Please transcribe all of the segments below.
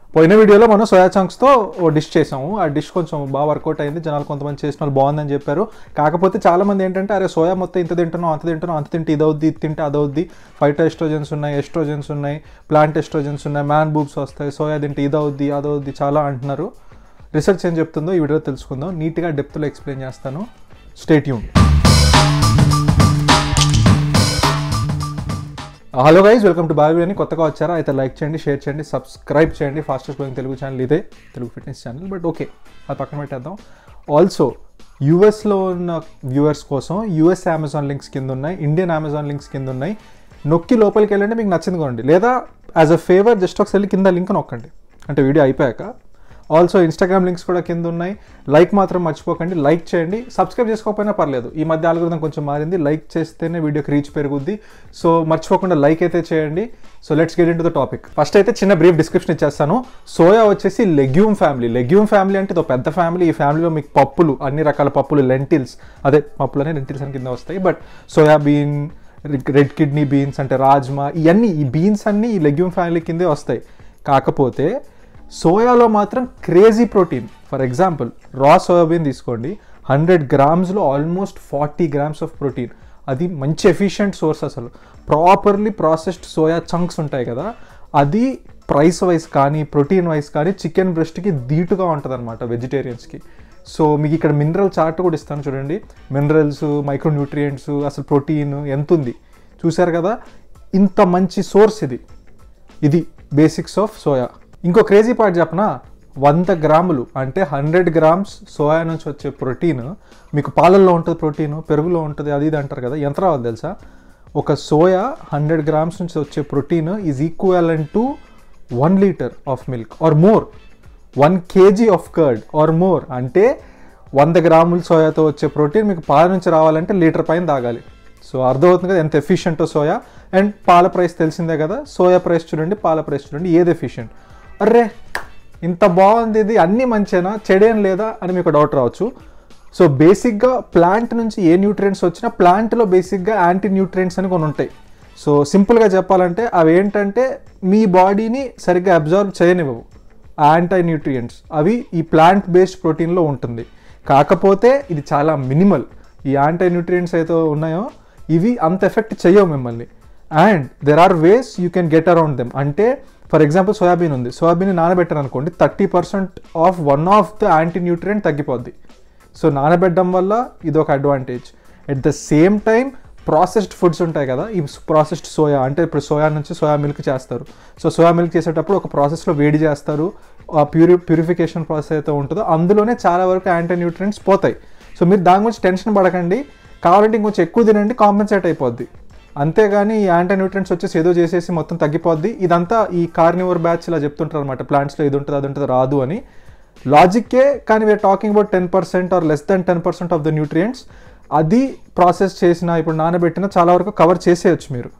పోయిన వీడియోలో మనం సోయా చంక్స్తో ఓ డిష్ చేసాము ఆ డిష్ కొంచెం బాగా వర్కౌట్ అయింది జనాలు కొంతమంది చేసిన వాళ్ళు బాగుందని చెప్పారు కాకపోతే చాలా మంది ఏంటంటే అరే సోయా మొత్తం ఇంత తింటున్నాం అంత తింటున్నాం అంత తింటే ఇది అవుద్ది ఇది తింటే అది అవుద్ది ఫైటో ఎస్ట్రోజన్స్ ఉన్నాయి ఎస్ట్రోజన్స్ ఉన్నాయి ప్లాంట్ ఎస్ట్రోజన్స్ ఉన్నాయి మ్యాన్ బూబ్స్ వస్తాయి సోయా తింటే ఇది అవుద్ది అది అవుద్ది చాలా అంటున్నారు రీసెర్చ్ ఏం చెప్తుందో ఈ వీడియో తెలుసుకుందాం నీట్గా డెప్త్లో ఎక్స్ప్లెయిన్ చేస్తాను స్టేట్ యూన్ hello guys welcome to Bobby అని కొత్తగా వచ్చారా అయితే లైక్ చేయండి షేర్ చేయండి సబ్స్క్రైబ్ చేయండి ఫాస్టెస్ట్ గ్రోయింగ్ తెలుగు ఛానల్ ఇదే Telugu fitness channel but okay అది పక్కన పెట్టేద్దాం ఆల్సో యూఎస్లో ఉన్న వ్యూవర్స్ కోసం యూఎస్ అమెజాన్ లింక్స్ కింద ఉన్నాయి ఇండియన్ అమెజాన్ లింక్స్ కింద ఉన్నాయి నొక్కి లోపలికి వెళ్ళండి మీకు నచ్చింది కొనండి లేదా యాజ్ అ ఫేవర్ జస్ట్ ఒకసారి కింద లింక్ నొక్కండి అంటే వీడియో అయిపోయాక ఆల్సో ఇన్స్టాగ్రామ్ లింక్స్ కూడా కింద ఉన్నాయి లైక్ మాత్రం మర్చిపోకండి లైక్ చేయండి సబ్స్క్రైబ్ చేసుకోకపోయినా పర్లేదు ఈ మధ్య ఆల్గోరిథం కొంచెం మారింది లైక్ చేస్తేనే వీడియోకి రీచ్ పెరుగుద్ది సో మర్చిపోకుండా లైక్ అయితే చేయండి so let's get in to the topic first అయితే చిన్న బ్రీఫ్ డిస్క్రిప్షన్ ఇచ్చేస్తాను సోయా వచ్చేసి లెగ్యూమ్ ఫ్యామిలీ లెగ్యూమ్ ఫ్యామిలీ అంటే ఇది ఒక పెద్ద ఫ్యామిలీ ఈ ఫ్యామిలీలో మీకు పప్పులు అన్ని రకాల పప్పులు లెంటిల్స్ అదే పప్పులు అనే లెంటిల్స్ అని కింద వస్తాయి but soybean red kidney beans అంటే రాజ్మా ఇవన్నీ ఈ బీన్స్ అన్నీ ఈ లెగ్యూమ్ ఫ్యామిలీ కిందే వస్తాయి కాకపోతే సోయాలో మాత్రం crazy protein for example raw soybean తీసుకోండి హండ్రెడ్ గ్రామ్స్లో almost forty grams of protein అది మంచి ఎఫిషియంట్ సోర్స్ అసలు ప్రాపర్లీ ప్రాసెస్డ్ సోయా చంక్స్ ఉంటాయి కదా అది ప్రైస్ వైజ్ కానీ ప్రోటీన్ వైజ్ కానీ చికెన్ బ్రెస్ట్కి ధీటుగా ఉంటుంది అనమాట వెజిటేరియన్స్కి సో మీకు ఇక్కడ మినరల్ చార్ట్ కూడా ఇస్తాను చూడండి మినరల్స్ మైక్రో న్యూట్రియంట్స్ అసలు ప్రోటీన్ ఎంత ఉంది చూశారు కదా ఇంత మంచి సోర్స్ ఇది ఇది బేసిక్స్ ఆఫ్ సోయా ఇంకో క్రేజీ పార్ట్ చెప్పనా వంద గ్రాములు అంటే హండ్రెడ్ గ్రామ్స్ సోయా నుంచి వచ్చే ప్రోటీన్ మీకు పాలల్లో ఉంటుంది ప్రోటీన్ పెరుగులో ఉంటుంది అది ఇది అంటారు కదా ఎంత రావాలి తెలుసా ఒక సోయా హండ్రెడ్ గ్రామ్స్ నుంచి వచ్చే protein is equal to one litre of milk or more one KG of curd or more అంటే వంద గ్రాముల సోయాతో వచ్చే ప్రోటీన్ మీకు పాల నుంచి రావాలంటే లీటర్ పైన తాగాలి సో అర్థమవుతుంది కదా ఎంత ఎఫిషియంటో సోయా అండ్ పాల ప్రైస్ తెలిసిందే కదా సోయా ప్రైస్ చూడండి పాల ప్రైస్ చూడండి ఏది ఎఫిషియంట్ అర్రే ఇంత బాగుంది ఇది అన్నీ మంచేనా చెడేం లేదా అని మీకు డౌట్ రావచ్చు సో బేసిక్గా ప్లాంట్ నుంచి ఏ న్యూట్రియంట్స్ వచ్చినా ప్లాంట్లో బేసిక్గా యాంటీ న్యూట్రియంట్స్ అని కొన్ని ఉంటాయి సో సింపుల్గా చెప్పాలంటే అవి ఏంటంటే మీ బాడీని సరిగ్గా అబ్జర్వ్ చేయనివ్వవు యాంటీ న్యూట్రియంట్స్ అవి ఈ ప్లాంట్ బేస్డ్ ప్రోటీన్లో ఉంటుంది కాకపోతే ఇది చాలా మినిమల్ ఈ యాంటీ న్యూట్రియంట్స్ అయితే ఉన్నాయో ఇవి అంత ఎఫెక్ట్ చేయవు మిమ్మల్ని and there are ways you can get around them అంటే ఫర్ ఎగ్జాంపుల్ సోయాబీన్ ఉంది సోయాబీన్ నానబెట్టారు అనుకోండి thirty percent of one of the anti nutrient తగ్గిపోద్ది సో నానబెట్టడం వల్ల ఇది ఒక advantage at the same time processed foods ఉంటాయి కదా ఈ ప్రాసెస్డ్ సోయా అంటే ఇప్పుడు సోయా నుంచి సోయా మిల్క్ చేస్తారు సో సోయా మిల్క్ చేసేటప్పుడు ఒక ప్రాసెస్లో వేడి చేస్తారు ఆ ప్యూరి ప్యూరిఫికేషన్ ప్రాసెస్ అయితే ఉంటుందో అందులోనే చాలా వరకు యాంటీ న్యూట్రియంట్స్ పోతాయి సో మీరు దాని గురించి టెన్షన్ పడకండి కావాలంటే ఇంకొంచెం ఎక్కువ తినండి కాంపెన్సేట్ అయిపోద్ది అంతేగాని ఈ యాంటీ న్యూట్రియంట్స్ వచ్చేసి ఏదో చేసేసి మొత్తం తగ్గిపోద్ది ఇదంతా ఈ కార్నివర్ బ్యాచ్ ఇలా చెప్తుంటారు అనమాట ప్లాంట్స్లో ఇది ఉంటుంది అది ఉంటుంది రాదు అని లాజిక్కే కానీ we're talking about ten percent or less then ten percent of the nutrients అది ప్రాసెస్ చేసిన ఇప్పుడు నానబెట్టిన చాలా వరకు కవర్ చేసేయచ్చు మీరు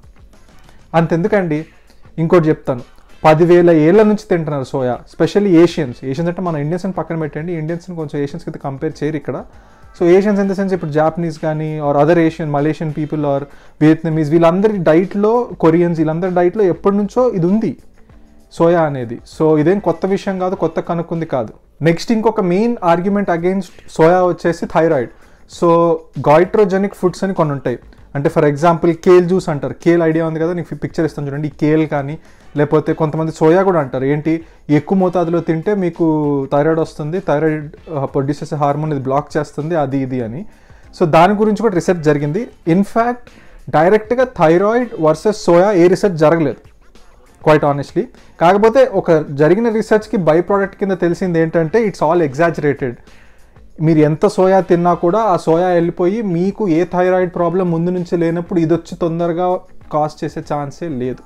అంతెందుకండి ఇంకోటి చెప్తాను పదివేల ఏళ్ళ నుంచి తింటున్నారు సోయా స్పెషల్లీ ఏషియన్స్ ఏషియన్స్ అంటే మన ఇండియన్స్ని పక్కన పెట్టండి ఇండియన్స్ని కొంచెం ఏషియన్స్కి అయితే కంపేర్ చేయరు ఇక్కడ so Asians in the sense ఇప్పుడు జాపనీస్ కానీ or other Asian Malaysian people or Vietnamese వీళ్ళందరి డైట్లో కొరియన్స్ వీళ్ళందరి డైట్లో ఎప్పటి నుంచో ఇది ఉంది సోయా అనేది సో ఇదేం కొత్త విషయం కాదు కొత్త కనుక్కుంది కాదు నెక్స్ట్ ఇంకొక మెయిన్ ఆర్గ్యుమెంట్ అగేన్స్ట్ సోయా వచ్చేసి థైరాయిడ్ సో గాయిట్రోజెనిక్ ఫుడ్స్ అని కొన్ని ఉంటాయి అంటే ఫర్ ఎగ్జాంపుల్ కేల్ జ్యూస్ అంటారు కేల్ ఐడియా ఉంది కదా నీకు పిక్చర్ ఇస్తాను చూడండి ఈ కేల్ కానీ లేకపోతే కొంతమంది సోయా కూడా అంటారు ఏంటి ఎక్కువ మోతాదులో తింటే మీకు థైరాయిడ్ వస్తుంది థైరాయిడ్ ప్రొడ్యూస్ చేసే హార్మోన్ ఇది బ్లాక్ చేస్తుంది అది ఇది అని సో దాని గురించి కూడా రీసెర్చ్ జరిగింది ఇన్ఫ్యాక్ట్ డైరెక్ట్గా థైరాయిడ్ వర్సెస్ సోయా ఏ రీసెర్చ్ జరగలేదు క్వైట్ ఆనెస్ట్లీ కాకపోతే ఒక జరిగిన రీసెర్చ్కి బై ప్రోడక్ట్ కింద తెలిసింది ఏంటంటే ఇట్స్ ఆల్ ఎగ్జాజరేటెడ్ మీరు ఎంత సోయా తిన్నా కూడా ఆ సోయా వెళ్ళిపోయి మీకు ఏ థైరాయిడ్ ప్రాబ్లం ముందు నుంచి లేనప్పుడు ఇది వచ్చి తొందరగా కాజ్ చేసే ఛాన్సే లేదు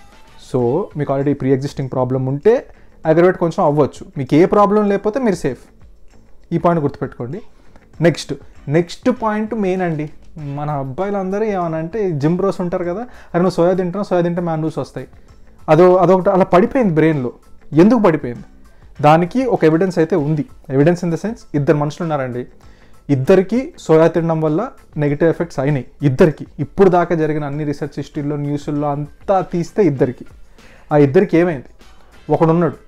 సో మీకు ఆల్రెడీ ప్రీ ఎగ్జిస్టింగ్ ప్రాబ్లం ఉంటే అగ్రవేట్ కొంచెం అవ్వచ్చు మీకు ఏ ప్రాబ్లం లేకపోతే మీరు సేఫ్ ఈ పాయింట్ గుర్తుపెట్టుకోండి నెక్స్ట్ నెక్స్ట్ పాయింట్ మెయిన్ అండి మన అబ్బాయిలందరూ ఏమనంటే జిమ్ బ్రోస్ ఉంటారు కదా అది నువ్వు సోయా తింటున్నావు సోయా తింటే మ్యాన్యూస్ వస్తాయి అదో అదొకటి అలా పడిపోయింది బ్రెయిన్లో ఎందుకు పడిపోయింది దానికి ఒక ఎవిడెన్స్ అయితే ఉంది ఎవిడెన్స్ ఇన్ ద సెన్స్ ఇద్దరు మనుషులు ఉన్నారండి ఇద్దరికి సోయా తినడం వల్ల నెగిటివ్ ఎఫెక్ట్స్ అయినాయి ఇద్దరికి ఇప్పుడు దాకా జరిగిన అన్ని రీసెర్చ్ హిస్టరీలో న్యూస్లో అంతా తీస్తే ఇద్దరికి ఆ ఇద్దరికి ఏమైంది ఒకడున్నాడు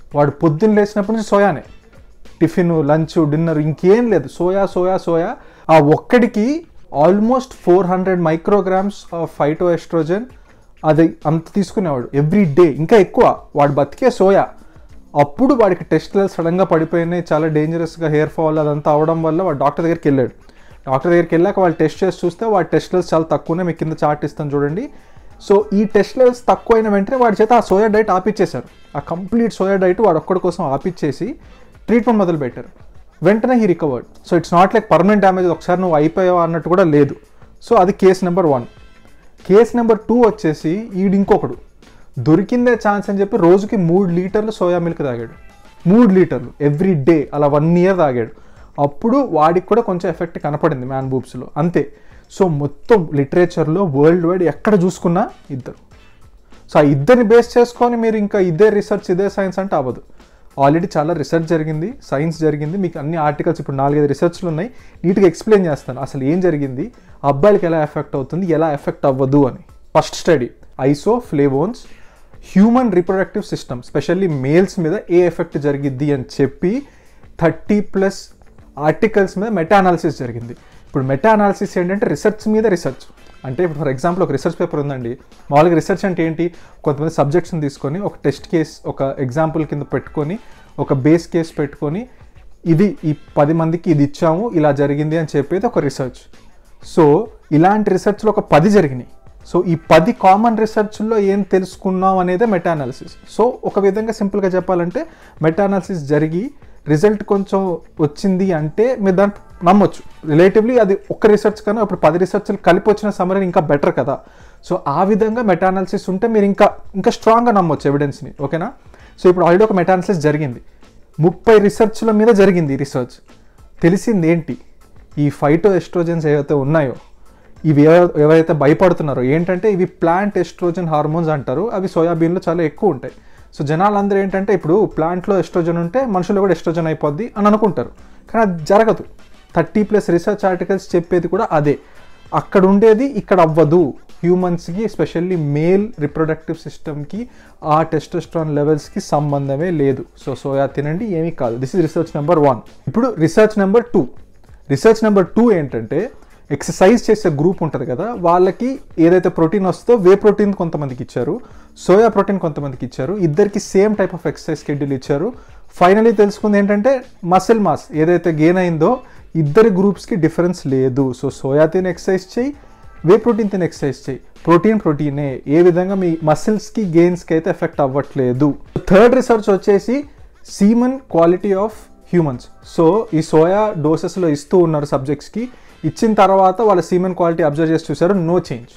వాడు పొద్దున్న లేచినప్పటి నుంచి సోయానే టిఫిన్ లంచ్ డిన్నర్ ఇంకేం లేదు సోయా సోయా సోయా ఆ ఒక్కడికి almost four hundred micrograms of phytoestrogen అది అంత తీసుకునేవాడు ఎవ్రీ డే ఇంకా ఎక్కువ వాడు బతికే సోయా అప్పుడు వాడికి టెస్ట్ లెవెల్స్ సడన్గా పడిపోయినాయి చాలా డేంజరస్గా హెయిర్ ఫాల్ అదంతా అవడం వల్ల వాడు డాక్టర్ దగ్గరికి వెళ్ళాడు డాక్టర్ దగ్గరికి వెళ్ళాక వాళ్ళు టెస్ట్ చేసి చూస్తే వాడి టెస్ట్ లెవెల్స్ చాలా తక్కువనే మీకు కింద చార్ట్ ఇస్తాను చూడండి సో ఈ టెస్ట్ లెవెల్స్ తక్కువైన వెంటనే వాడి చేత ఆ సోయా డైట్ ఆపిచ్చేశారు ఆ కంప్లీట్ సోయా డైట్ వాడు ఒక్కడి కోసం ఆపిచ్చేసి ట్రీట్మెంట్ మొదలు పెట్టారు వెంటనే he recovered so it's not like permanent damage ఒకసారి నువ్వు అయిపోయావు అన్నట్టు కూడా లేదు సో అది case number one case number two వచ్చేసి ఈడు ఇంకొకడు దొరికిందే ఛాన్స్ అని చెప్పి రోజుకి మూడు లీటర్లు సోయా మిల్క్ తాగాడు మూడు లీటర్లు ఎవ్రీ డే అలా వన్ ఇయర్ తాగాడు అప్పుడు వాడికి కూడా కొంచెం ఎఫెక్ట్ కనపడింది మ్యాన్ బూబ్స్లో అంతే సో మొత్తం లిటరేచర్లో వరల్డ్ వైడ్ ఎక్కడ చూసుకున్నా ఇద్దరు సో ఆ ఇద్దరిని బేస్ చేసుకొని మీరు ఇంకా ఇదే రీసెర్చ్ ఇదే సైన్స్ అంటే అవ్వదు ఆల్రెడీ చాలా రీసెర్చ్ జరిగింది సైన్స్ జరిగింది మీకు అన్ని ఆర్టికల్స్ ఇప్పుడు నాలుగైదు రీసెర్చ్లు ఉన్నాయి నీట్గా ఎక్స్ప్లెయిన్ చేస్తాను అసలు ఏం జరిగింది అబ్బాయిలకి ఎలా ఎఫెక్ట్ అవుతుంది ఎలా ఎఫెక్ట్ అవ్వదు అని first study isoflavones human reproductive system specially males మీద ఏ ఎఫెక్ట్ జరిగిద్ది అని చెప్పి థర్టీ ప్లస్ ఆర్టికల్స్ మీద మెటా అనాలిసిస్ జరిగింది ఇప్పుడు మెటా అనాలిసిస్ ఏంటంటే రీసెర్చ్ మీద రీసెర్చ్ అంటే ఇప్పుడు ఫర్ ఎగ్జాంపుల్ ఒక రీసెర్చ్ పేపర్ ఉందండి మామూలుగా రీసెర్చ్ అంటే ఏంటి కొంతమంది సబ్జెక్ట్స్ని తీసుకొని ఒక టెస్ట్ కేస్ ఒక ఎగ్జాంపుల్ కింద పెట్టుకొని ఒక బేస్ కేస్ పెట్టుకొని ఇది ఈ పది మందికి ఇది ఇచ్చాము ఇలా జరిగింది అని చెప్పేది ఒక రీసెర్చ్ సో ఇలాంటి రీసెర్చ్లో ఒక పది జరిగినాయి సో ఈ పది కామన్ రిసెర్చ్లో ఏం తెలుసుకున్నాం అనేదే మెటా అనాలిసిస్ సో ఒక విధంగా సింపుల్గా చెప్పాలంటే మెటా అనాలిసిస్ జరిగి రిజల్ట్ కొంచెం వచ్చింది అంటే మీరు దాన్ని నమ్మొచ్చు రిలేటివ్లీ అది ఒక్క రీసెర్చ్ కన్నా ఇప్పుడు పది రీసెర్చ్లు కలిపి వచ్చిన సమరీ ఇంకా బెటర్ కదా సో ఆ విధంగా మెటా అనాలిసిస్ ఉంటే మీరు ఇంకా ఇంకా స్ట్రాంగ్గా నమ్మొచ్చు ఎవిడెన్స్ని ఓకేనా సో ఇప్పుడు ఆల్రెడీ ఒక మెటా అనాలిసిస్ జరిగింది ముప్పై రీసెర్చ్ల మీద జరిగింది ఈ రీసెర్చ్ తెలిసింది ఏంటి ఈ ఫైటో ఎస్ట్రోజన్స్ ఏవైతే ఉన్నాయో ఇవి ఎవ- ఎవరైతే భయపడుతున్నారో ఏంటంటే ఇవి ప్లాంట్ ఎస్ట్రోజన్ హార్మోన్స్ అంటారు అవి సోయాబీన్లో చాలా ఎక్కువ ఉంటాయి సో జనాలందరూ ఏంటంటే ఇప్పుడు ప్లాంట్లో ఎస్ట్రోజన్ ఉంటే మనుషుల్లో కూడా ఎస్ట్రోజన్ అయిపోద్ది అని అనుకుంటారు కానీ అది జరగదు థర్టీ ప్లస్ రీసెర్చ్ ఆర్టికల్స్ చెప్పేది కూడా అదే అక్కడ ఉండేది ఇక్కడ అవ్వదు హ్యూమన్స్కి ఎస్పెషల్లీ మేల్ రిప్రొడక్టివ్ సిస్టమ్కి ఆ టెస్టోస్ట్రాన్ లెవెల్స్కి సంబంధమే లేదు సో సోయా తినండి ఏమీ కాదు this is research number one ఇప్పుడు research number two research number two ఏంటంటే ఎక్సర్సైజ్ చేసే గ్రూప్ ఉంటుంది కదా వాళ్ళకి ఏదైతే ప్రోటీన్ వస్తుందో వే ప్రోటీన్ కొంతమందికి ఇచ్చారు సోయా ప్రోటీన్ కొంతమందికి ఇచ్చారు ఇద్దరికి same type of exercise schedule ఇచ్చారు ఫైనలీ తెలుసుకుంది ఏంటంటే మసిల్ మాస్ ఏదైతే గెయిన్ అయిందో ఇద్దరి గ్రూప్స్కి డిఫరెన్స్ లేదు సో సోయా తిని ఎక్సర్సైజ్ చేయి వే ప్రోటీన్ తిని ఎక్సర్సైజ్ చేయి ప్రోటీన్ ప్రోటీనే ఏ విధంగా మీ మసిల్స్కి గెయిన్స్కి అయితే ఎఫెక్ట్ అవ్వట్లేదు థర్డ్ రీసెర్చ్ వచ్చేసి semen quality of humans so ఈ సోయా డోసెస్లో ఇస్తూ ఉన్నారు సబ్జెక్ట్స్కి ఇచ్చిన తర్వాత వాళ్ళ సీమన్ క్వాలిటీ అబ్జర్వ్ చేసి చూసారు నో చేంజ్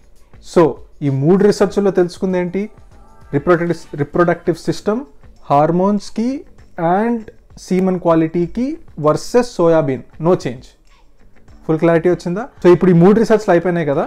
సో ఈ మూడు రీసెర్చ్లో తెలుసుకుంది ఏంటి రిప్రొడక్టివ్ రిప్రొడక్టివ్ సిస్టమ్ హార్మోన్స్కి అండ్ సీమన్ క్వాలిటీకి versus soybean no change full clarity వచ్చిందా సో ఇప్పుడు ఈ మూడు రీసెర్చ్లు అయిపోయినాయి కదా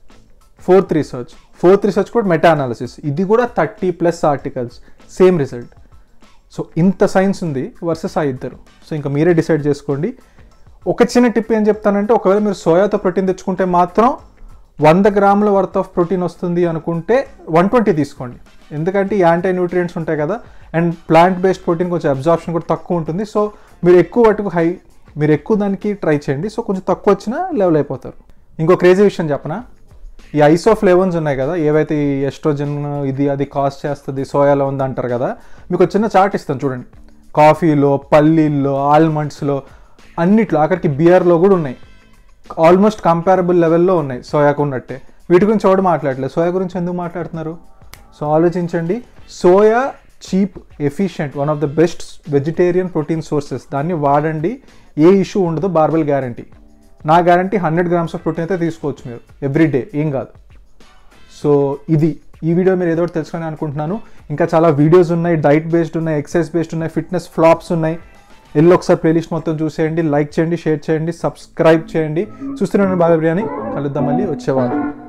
ఫోర్త్ రీసెర్చ్ ఫోర్త్ రీసెర్చ్ కూడా మెటా అనాలిసిస్ ఇది కూడా thirty plus articles same result so ఇంత సైన్స్ ఉంది వర్సెస్ ఆ ఇద్దరు సో ఇంకా మీరే డిసైడ్ చేసుకోండి ఒక చిన్న టిప్ ఏం చెప్తానంటే ఒకవేళ మీరు సోయాతో ప్రోటీన్ తెచ్చుకుంటే మాత్రం వంద గ్రాముల వర్త్ ఆఫ్ ప్రోటీన్ వస్తుంది అనుకుంటే వన్ ట్వంటీ తీసుకోండి ఎందుకంటే ఈ యాంటీ న్యూట్రియంట్స్ ఉంటాయి కదా అండ్ ప్లాంట్ బేస్డ్ ప్రోటీన్ కొంచెం అబ్జార్ప్షన్ కూడా తక్కువ ఉంటుంది సో మీరు ఎక్కువ వాటికి హై మీరు ఎక్కువ దానికి ట్రై చేయండి సో కొంచెం తక్కువ వచ్చినా లెవెల్ అయిపోతారు ఇంకో క్రేజీ విషయం చెప్పనా ఈ ఐసో ఫ్లేవన్స్ ఉన్నాయి కదా ఏవైతే ఈ ఎస్ట్రోజన్ ఇది అది కాస్ట్ చేస్తుంది సోయాలో ఉంది అంటారు కదా మీకు ఒక చిన్న చార్ట్ ఇస్తాను చూడండి కాఫీలో పల్లీల్లో ఆల్మండ్స్లో అన్నిట్లో ఆఖరికి బియర్లో కూడా ఉన్నాయి ఆల్మోస్ట్ కంపారబుల్ లెవెల్లో ఉన్నాయి సోయాకు ఉన్నట్టే వీటి గురించి ఎవడు మాట్లాడలేదు సోయా గురించి ఎందుకు మాట్లాడుతున్నారు సో ఆలోచించండి soya cheap efficient one of the best vegetarian protein sources దాన్ని వాడండి ఏ ఇష్యూ ఉండదు బార్బెల్ గ్యారంటీ నా guarantee hundred grams of protein అయితే తీసుకోవచ్చు మీరు ఎవ్రీ డే ఏం కాదు సో ఇది ఈ వీడియో మీరు ఏదో ఒకటి తెలుసుకొని అనుకుంటున్నాను ఇంకా చాలా వీడియోస్ ఉన్నాయి డైట్ బేస్డ్ ఉన్నాయి ఎక్సర్సైజ్ బేస్డ్ ఉన్నాయి ఫిట్నెస్ ఫ్లాప్స్ ఉన్నాయి వెళ్ళి ఒకసారి ప్లేలిస్ట్ మొత్తం చూసేయండి లైక్ చేయండి షేర్ చేయండి సబ్స్క్రైబ్ చేయండి చూస్తున్నాను బాగా బిర్యానీ కలుద్దాం మళ్ళీ వచ్చేవాళ్ళు